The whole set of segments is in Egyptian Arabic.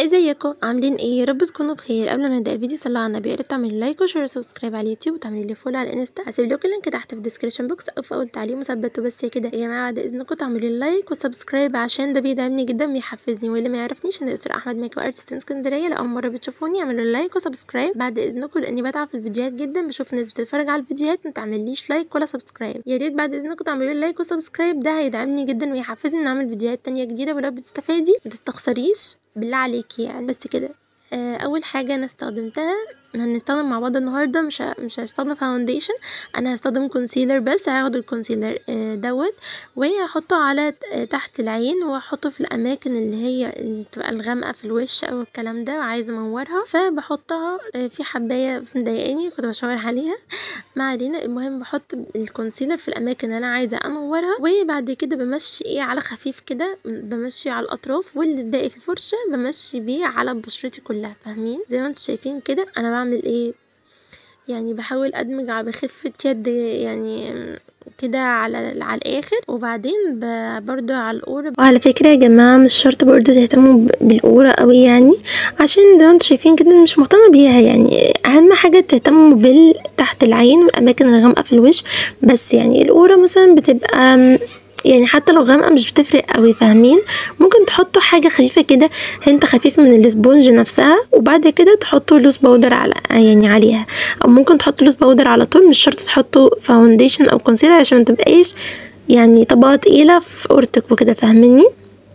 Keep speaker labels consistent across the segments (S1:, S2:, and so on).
S1: ازيكم عاملين ايه يا رب تكونوا بخير قبل ما نبدا الفيديو صلوا على النبي يا ريت تعملوا لايك وشير وسبسكرايب على اليوتيوب وتعملوا لي فولو على الانستا هسيب لكم اللينك تحت في الديسكربشن بوكس او في اول تعليق مثبت بس كده يا جماعه بعد اذنكم تعملوا لي لايك وسبسكرايب عشان ده بيدعمني جدا بيحفزني واللي ما يعرفنيش انا اسراء احمد ميك اب ارتست من اسكندريه لاول مره بتشوفوني اعملوا لايك وسبسكرايب بعد اذنكم لاني بتعب في الفيديوهات جدا بشوف ناس بتتفرج على الفيديوهات ما تعمليش لايك ولا سبسكرايب يا ريت بعد اذنكم تعملوا لي لايك وسبسكرايب ده هيدعمني جدا ويحفزني ان اعمل فيديوهات تانية جديده ولو بتستفادي ما تستخسريش بالله عليكي يعني بس كده آه، اول حاجه انا استخدمتها هنستخدم مع بعض النهارده مش ه- مش هستخدم فاونديشن انا هستخدم كونسيلر بس هاخد الكونسيلر آه، دوت وهحطه على ت- آه، تحت العين وهحطه في الاماكن اللي هي اللي بتبقى الغامقه في الوش او الكلام ده وعايزه انورها فبحطها آه، في حبايه مضايقاني كنت بشاور عليها ما علينا المهم بحط الكونسيلر في الاماكن اللي انا عايزه انورها وبعد كده بمشي ايه على خفيف كده بمشي على الاطراف واللي باقي في الفرشه بمشي بيه على بشرتي كلها فاهمين زي ما انتم شايفين كده انا بعمل ايه يعني بحاول ادمج على بخفة يد يعني كده على على الاخر وبعدين ب- برضو على القورة وعلى فكرة يا جماعة مش شرط برضو تهتموا ب- بالقورة قوي يعني عشان زي ما انتم شايفين كده أنا مش مهتمة بيها يعني اهم حاجة تهتموا بال تحت العين والاماكن الغامقة في الوش بس يعني القورة مثلا بتبقى م، يعني حتى لو غامقة مش بتفرق قوي فاهمين ممكن تحطوا حاجة خفيفة كده هنت خفيف من الاسبونج نفسها وبعد كده تحطوا لوز باودر على يعني عليها او ممكن تحطوا لوز باودر على طول مش شرط تحطوا فاونديشن او كونسيلر عشان ما تبقاش يعني طبقة تقيلة في قورتك وكده فاهميني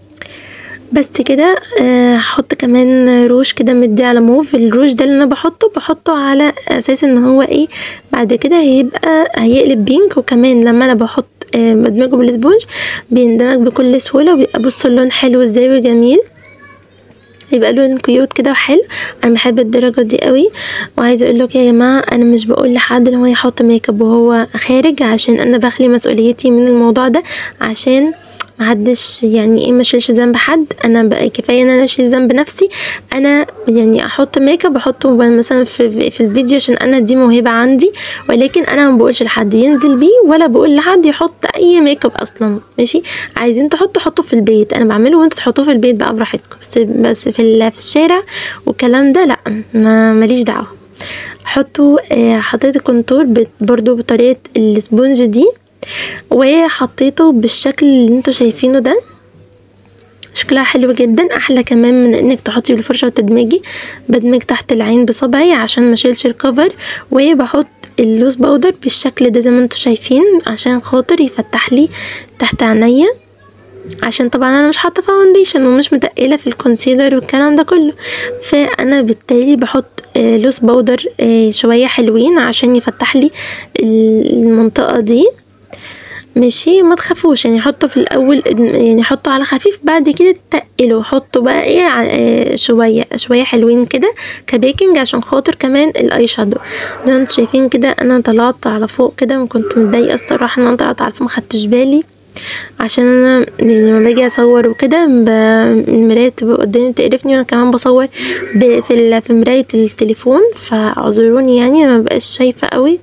S1: بس كده آه، هحط كمان روج كده مدي على موف الروج ده اللي انا بحطه بحطه على اساس ان هو ايه بعد كده هيبقى هيقلب بينك وكمان لما انا بحط آه، بدمجه بالاسبونج بيندمج بكل سهوله وبيبقى بصوا اللون حلو ازاي وجميل يبقى لون كيوت كده وحلو انا بحب الدرجه دي قوي وعايزه اقول لك يا جماعه انا مش بقول لحد ان هو يحط ميك اب وهو خارج عشان انا بخلي مسؤوليتي من الموضوع ده عشان محدش يعني ايه مشيلش ذنب حد انا بقى كفايه ان انا اشيل ذنب نفسي انا يعني احط ميك اب احطه مثلا في في الفيديو عشان انا دي موهبه عندي ولكن انا ما بقولش لحد ينزل بيه ولا بقول لحد يحط اي ميك اب اصلا ماشي عايزين تحطوا حطوا في البيت انا بعمله وانتوا تحطوه في البيت بقى براحتكم بس بس في ال- في الشارع والكلام ده لا ما ماليش دعوه حطوا آه، حطيت الكونتور بت- برضو بطريقه السبونج دي وحطيته بالشكل اللي انتوا شايفينه ده شكلها حلو جدا احلى كمان من انك تحطي بالفرشه وتدمجي بدمج تحت العين بصبعي عشان ما اشيلش الكفر وبحط اللوز باودر بالشكل ده زي ما انتوا شايفين عشان خاطر يفتح لي تحت عينيا عشان طبعا انا مش حاطه فاونديشن ومش متقله في الكونسيلر والكلام ده كله فانا بالتالي بحط آه، لوز باودر آه، شويه حلوين عشان يفتح لي المنطقه دي ماشي ما تخافوش يعني حطوا في الاول يعني حطوا على خفيف بعد كده تقلوا حطوا بقى ايه ع- آه، شويه شويه حلوين كده كبيكنج عشان خاطر كمان الاي شادو زي ما انتم شايفين كده انا طلعت على فوق كده وكنت متضايقه الصراحه ان انا طلعت على فوق ما خدتش بالي عشان انا يعني لما باجي اصور وكده ب- المرايه بتبقى قدامي بتقرفني وانا كمان بصور ب- في ال- في مرايه التليفون فاعذروني يعني أنا ما بقاش شايفه قوي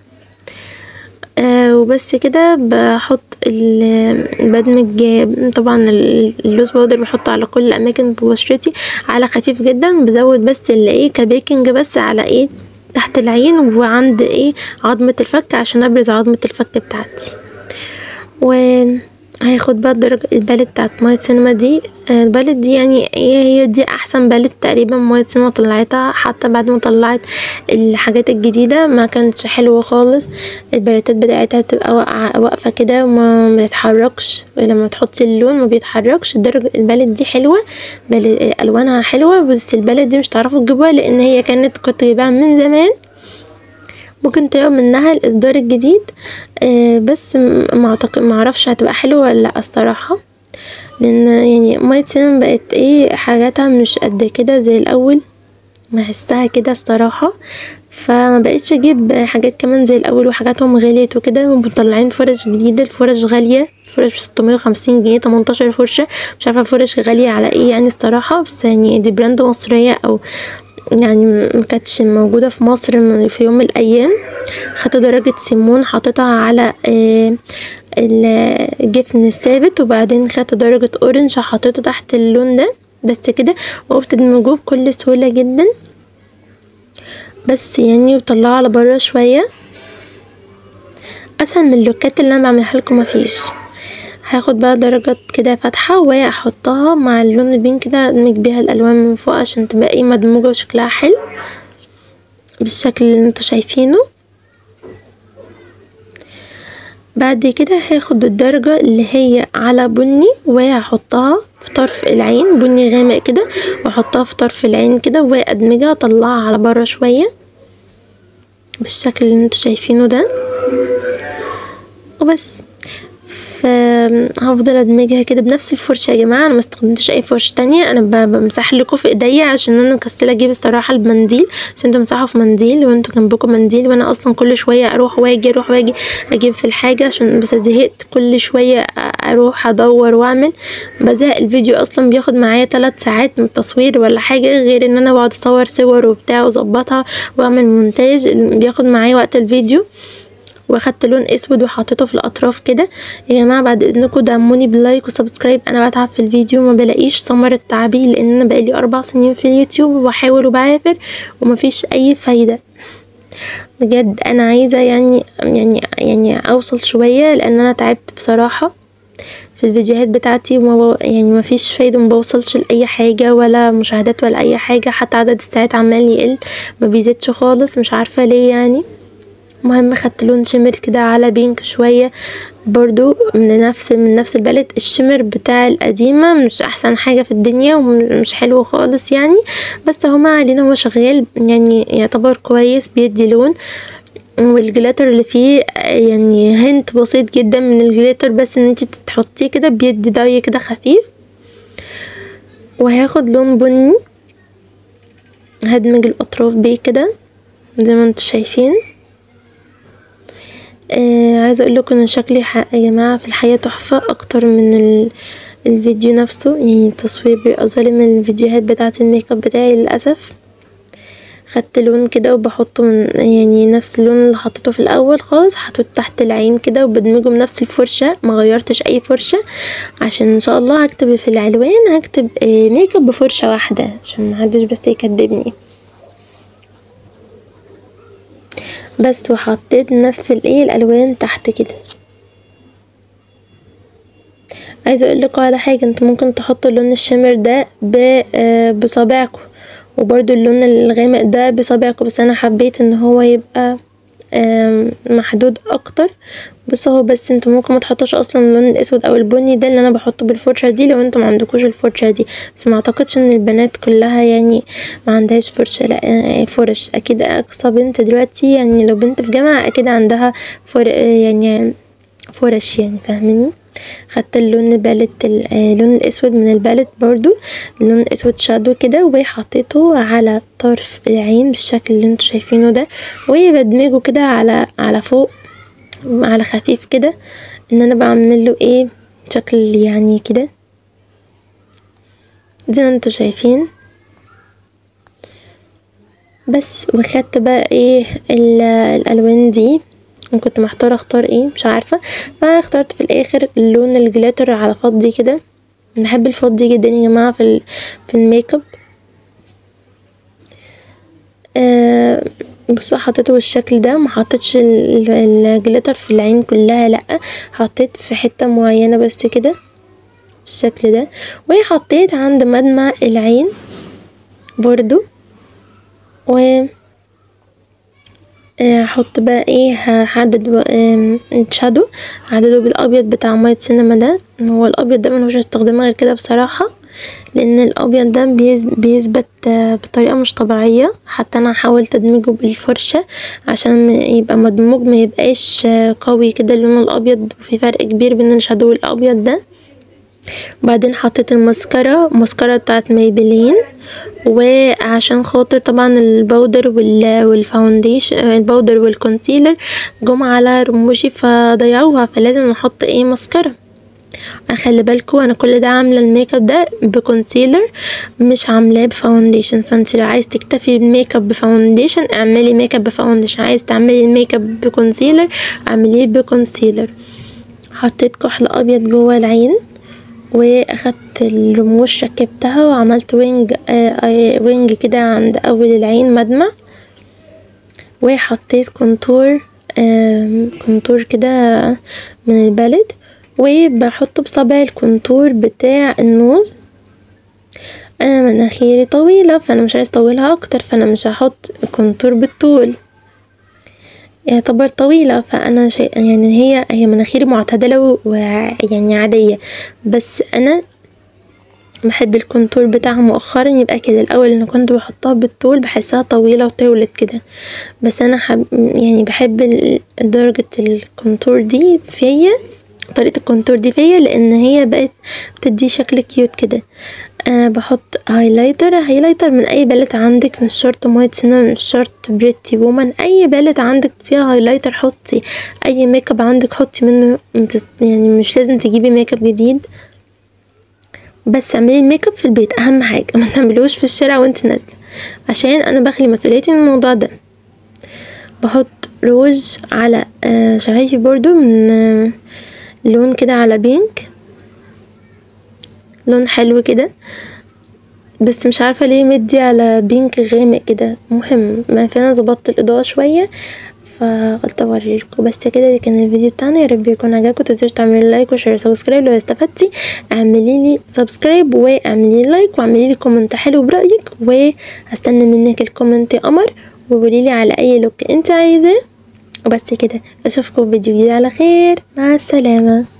S1: آه وبس كده بحط ال- بدمج طبعا ال- اللوز باودر بحطه على كل الاماكن في بشرتي على خفيف جدا بزود بس اللي ايه كبيكنج بس على ايه تحت العين وعند ايه عظمة الفك عشان ابرز عظمة الفك بتاعتي وهاخد بقى الدرجة البالت بتاعت مايت سينما دي آه، البالت دي يعني هي هي دي احسن بالت تقريبا مايت سينما طلعتها حتى بعد ما طلعت الحاجات الجديدة ما كانتش حلوة خالص الباليتات بتاعتها بتبقى واقعة واقفة كده وما بتتحركش لما تحطي اللون ما بيتحركش الدرجة البالت دي حلوة بال- الوانها حلوة بس البالت دي مش تعرفوا تجيبوها لان هي كانت كنت جايباها من زمان ممكن تلاقوا منها الاصدار الجديد آه بس م- ما اعتقد ما اعرفش هتبقى حلوه ولا لا الصراحه لان يعني مايت سينما بقت ايه حاجاتها مش قد كده زي الاول بحسها كده الصراحه فما بقتش اجيب حاجات كمان زي الاول وحاجاتهم غليت وكده ومطلعين فرش جديده الفرش غاليه فرش 650 جنيه 18 فرشه مش عارفه فرش غاليه على ايه يعني الصراحه بس يعني دي براند مصريه او يعني ما كانتش موجودة في مصر من- في يوم من الأيام خدت درجة سيمون حطيتها على آه، الجفن الثابت وبعدين خدت درجة أورنج حطيته تحت اللون ده بس كده وبتدمجوه بكل سهولة جدا بس يعني وطلعه على برا شوية اسهل من اللوكات اللي انا بعملها لكم مفيش هاخد بقى درجات كده فاتحة واحطها مع اللون البينك ده ادمج بيها الالوان من فوق عشان تبقى ايه مدموجة وشكلها حلو بالشكل اللي انتوا شايفينه بعد كده هاخد الدرجة اللي هي على بني وهحطها في طرف العين بني غامق كده واحطها في طرف العين كده وادمجها اطلعها على برا شوية بالشكل اللي انتوا شايفينه ده وبس فهفضل ادمجها كده بنفس الفرشه يا جماعه انا ما استخدمتش اي فرشه تانية انا بمسح لكم في ايديا عشان انا مكسله اجيب الصراحه المنديل بس انتوا امسحوا في منديل وانتوا جنبكم منديل وانا اصلا كل شويه اروح واجي اروح واجي اجيب في الحاجه عشان بس زهقت كل شويه اروح ادور واعمل بزهق الفيديو اصلا بياخد معايا ثلاث ساعات من التصوير ولا حاجه غير ان انا بقعد اصور صور وبتاع واظبطها واعمل مونتاج بياخد معايا وقت الفيديو واخدت لون اسود وحطيته في الاطراف كده يا جماعه بعد اذنكم دعموني باللايك وسبسكرايب انا بتعب في الفيديو ما بلاقيش ثمره تعبي لان انا بقالي اربع سنين في اليوتيوب وبحاول وبعافر ومفيش اي فايده بجد انا عايزه يعني يعني يعني اوصل شويه لان انا تعبت بصراحه في الفيديوهات بتاعتي وما يعني ما فيش فايده ما بوصلش لاي حاجه ولا مشاهدات ولا اي حاجه حتى عدد الساعات عمال يقل ما بيزيدش خالص مش عارفه ليه يعني المهم خدت لون شمر كده على بينك شوية برضو من نفس من نفس البالت الشمر بتاع القديمة مش احسن حاجة في الدنيا ومش حلو خالص يعني بس هو ما علينا هو شغال يعني يعتبر كويس بيدي لون والجلاتر اللي فيه يعني هنت بسيط جدا من الجلاتر بس ان انت تحطيه كده بيدي ضي كده خفيف وهاخد لون بني هدمج الاطراف بيه كده زي ما انتوا شايفين آه عايزه اقول لكم ان شكلي يا جماعه في الحياه تحفه اكتر من ال الفيديو نفسه يعني التصوير بيبقى ظالم الفيديوهات بتاعه الميك اب بتاعي للاسف خدت لون كده وبحطه من يعني نفس اللون اللي حطيته في الاول خالص حطيته تحت العين كده وبدمجه بنفس الفرشه ما غيرتش اي فرشه عشان ان شاء الله هكتب في العنوان هكتب آه ميك اب بفرشه واحده عشان محدش بس يكدبني بس وحطيت نفس الايه الالوان تحت كده عايزه اقول لكم على حاجه انتوا ممكن تحطوا اللون الشمر ده بصابعكم وبرده اللون الغامق ده بصابعكم بس انا حبيت ان هو يبقى محدود اكتر بس هو بس انتوا ممكن ما تحطوش اصلا اللون الاسود او البني ده اللي انا بحطه بالفرشه دي لو انتوا ما عندكوش الفرشه دي بس ما اعتقدش ان البنات كلها يعني ما عندهاش فرشه لا فرش اكيد اقصى بنت دلوقتي يعني لو بنت في جامعه اكيد عندها فر يعني فرش يعني فاهميني خدت اللون البالت اللون الاسود من البالت برضو اللون الاسود شادو كده وحطيته على طرف العين بالشكل اللي انتوا شايفينه ده وبدمجه كده على على فوق على خفيف كده ان انا بعمل له ايه شكل يعني كده زي ما انتوا شايفين بس وخدت بقى ايه الالوان دي كنت محتارة اختار ايه مش عارفة فاخترت في الاخر اللون الجلاتر على فضي كده بحب الفضي جدا يا جماعة في, في الميك اب آه بصوا حطيته بالشكل ده ما حطيتش الجليتر في العين كلها لا حطيت في حته معينه بس كده بالشكل ده وحطيت عند مدمع العين برضو و هحط بقى ايه هحدد الشادو هحدده بالابيض بتاع مية سينما ده هو الابيض ده ملهوش استخدامه غير كده بصراحه لان الابيض ده بيثبت بطريقه مش طبيعيه حتى انا حاولت ادمجه بالفرشه عشان يبقى مدموج ما يبقاش قوي كده اللون الابيض وفي فرق كبير بين الشادو الابيض ده وبعدين حطيت الماسكارا الماسكارا بتاعت مايبلين وعشان خاطر طبعا البودر والفاونديشن البودر والكونسيلر جم على رموشي فضيعوها فلازم نحط ايه ماسكارا خلي بالكوا انا كل ده عامله الميك اب ده بكونسيلر مش عاملاه بفاونديشن فانت لو عايز تكتفي بالميك اب بفاونديشن اعملي ميك اب بفاونديشن عايز تعملي الميك اب بكونسيلر اعمليه بكونسيلر حطيت كحل ابيض جوه العين واخدت الرموش ركبتها وعملت وينج آه وينج كده عند اول العين مدمع وحطيت كونتور آه كونتور كده من البلد وبحط بصبع الكونتور بتاع النوز انا مناخيري طويلة فانا مش عايز اطولها اكتر فانا مش هحط كونتور بالطول يعتبر طويلة فأنا شيء يعني هي هي مناخيري معتدلة ويعني عادية بس أنا بحب الكونتور بتاعها مؤخرا يبقى كده الأول أنا كنت بحطها بالطول بحسها طويلة وطولت كده بس أنا حب يعني بحب درجة الكونتور دي فيا طريقة الكونتور دي فيا لأن هي بقت بتدي شكل كيوت كده أه بحط هايلايتر هايلايتر من اي باليت عندك مش شرط مايت سنان مش شرط بريتي وومن اي باليت عندك فيها هايلايتر حطي اي ميك اب عندك حطي منه يعني مش لازم تجيبي ميك اب جديد بس اعملي الميك اب في البيت اهم حاجه ما تعملوش في الشارع وانت نازله عشان انا بخلي مسؤوليتي من الموضوع ده بحط روج على آه شفايفي برضو من آه لون كده على بينك لون حلو كده بس مش عارفة ليه مدي على بينك غامق كده مهم ما فانا ظبطت الإضاءة شوية فقلت اوريلكوا بس كده ده كان الفيديو بتاعنا يا رب يكون عجبكم متنسوش تعملوا لايك وشير وسبسكرايب لو استفدتي اعملي لي سبسكرايب واعملي لي لايك واعملي لي كومنت حلو برايك وهستنى منك الكومنت يا قمر وقولي لي على اي لوك انت عايزاه وبس كده اشوفكم في فيديو جديد على خير مع السلامه